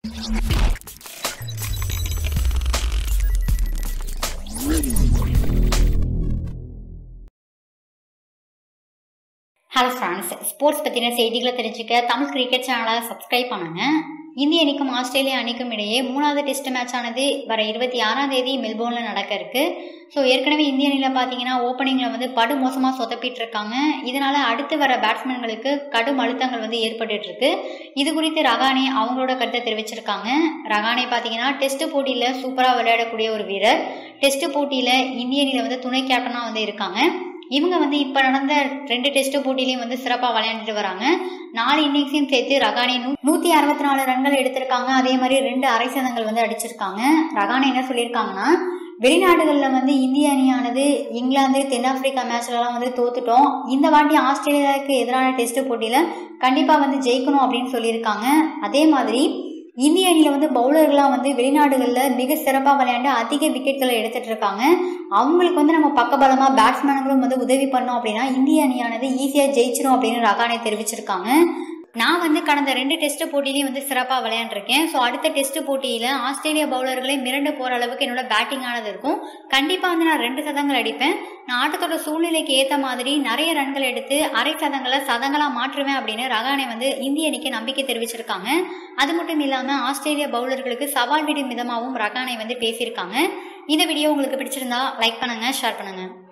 hello friends sports பற்றின செய்திகளை தெரிஞ்சுக்க தமிழ் கிரிக்கெட் சேனலை சப்ஸ்கிரைப் பண்ணுங்க இந்திய அணிக்கும் ஆஸ்திரேலியா அணிக்கும் இடையே மூணாவது டெஸ்ட் மேட்ச் ஆனது வர இருபத்தி ஆறாம் தேதி மெல்போர்னில் நடக்க இருக்கு ஸோ ஏற்கனவே இந்திய அணியில் பார்த்தீங்கன்னா ஓப்பனிங்கில் வந்து படு மோசமாக சொதப்பிட்டு இருக்காங்க இதனால அடுத்து வர பேட்ஸ்மேன்களுக்கு கடும் அழுத்தங்கள் வந்து ஏற்பட்டுட்டு இருக்கு இது குறித்து ரகானே அவங்களோட கருத்தை தெரிவிச்சிருக்காங்க ரகானே பார்த்தீங்கன்னா டெஸ்ட் போட்டியில் சூப்பராக விளையாடக்கூடிய ஒரு வீரர் டெஸ்ட் போட்டியில் இந்திய அணியில் வந்து துணை கேப்டனாக வந்து இருக்காங்க இவங்க வந்து இப்போ நடந்த ரெண்டு டெஸ்ட் போட்டிலையும் வந்து சிறப்பாக விளையாண்டுட்டு வராங்க நாலு இன்னிங்ஸையும் சேர்த்து ரகானே நூ நூற்றி அறுபத்தி நாலு ரன்கள் எடுத்திருக்காங்க அதே மாதிரி ரெண்டு அரை சதங்கள் வந்து அடிச்சிருக்காங்க ரகானே என்ன சொல்லியிருக்காங்கன்னா வெளிநாடுகளில் வந்து இந்திய அணியானது இங்கிலாந்து தென்னாப்பிரிக்கா மேட்ச்லலாம் வந்து தோத்துட்டோம் இந்த வாட்டி ஆஸ்திரேலியாவுக்கு எதிரான டெஸ்ட் போட்டியில் கண்டிப்பாக வந்து ஜெயிக்கணும் அப்படின்னு சொல்லியிருக்காங்க அதே மாதிரி இந்திய அணியில் வந்து பவுலர்லாம் வந்து வெளிநாடுகளில் மிக சிறப்பாக விளையாண்டு அதிக விக்கெட்களை எடுத்துட்டு இருக்காங்க அவங்களுக்கு வந்து நம்ம பக்கபலமாக பேட்ஸ்மேன்களும் வந்து உதவி பண்ணோம் அப்படின்னா இந்திய அணியானது ஈஸியாக ஜெயிச்சிடும் அப்படின்னு ரகானே தெரிவிச்சிருக்காங்க நான் வந்து கடந்த ரெண்டு டெஸ்ட் போட்டிலையும் வந்து சிறப்பாக விளையாண்டுருக்கேன் ஸோ அடுத்த டெஸ்ட் போட்டியில் ஆஸ்திரேலிய பவுலர்களை மிரண்டு போகிற அளவுக்கு என்னோட பேட்டிங் ஆனது இருக்கும் கண்டிப்பாக வந்து நான் ரெண்டு சதங்கள் அடிப்பேன் நான் ஆட்டத்தோட சூழ்நிலைக்கு ஏற்ற மாதிரி நிறைய ரன்கள் எடுத்து அரை சதங்களை சதங்களாக மாற்றுவேன் அப்படின்னு ரகானே வந்து இந்திய அணிக்கு நம்பிக்கை தெரிவிச்சிருக்காங்க அது மட்டும் இல்லாமல் ஆஸ்திரேலிய பவுலர்களுக்கு சவால் விடும் விதமாகவும் ரகானே வந்து பேசியிருக்காங்க இந்த வீடியோ உங்களுக்கு பிடிச்சிருந்தா லைக் பண்ணுங்கள் ஷேர் பண்ணுங்கள்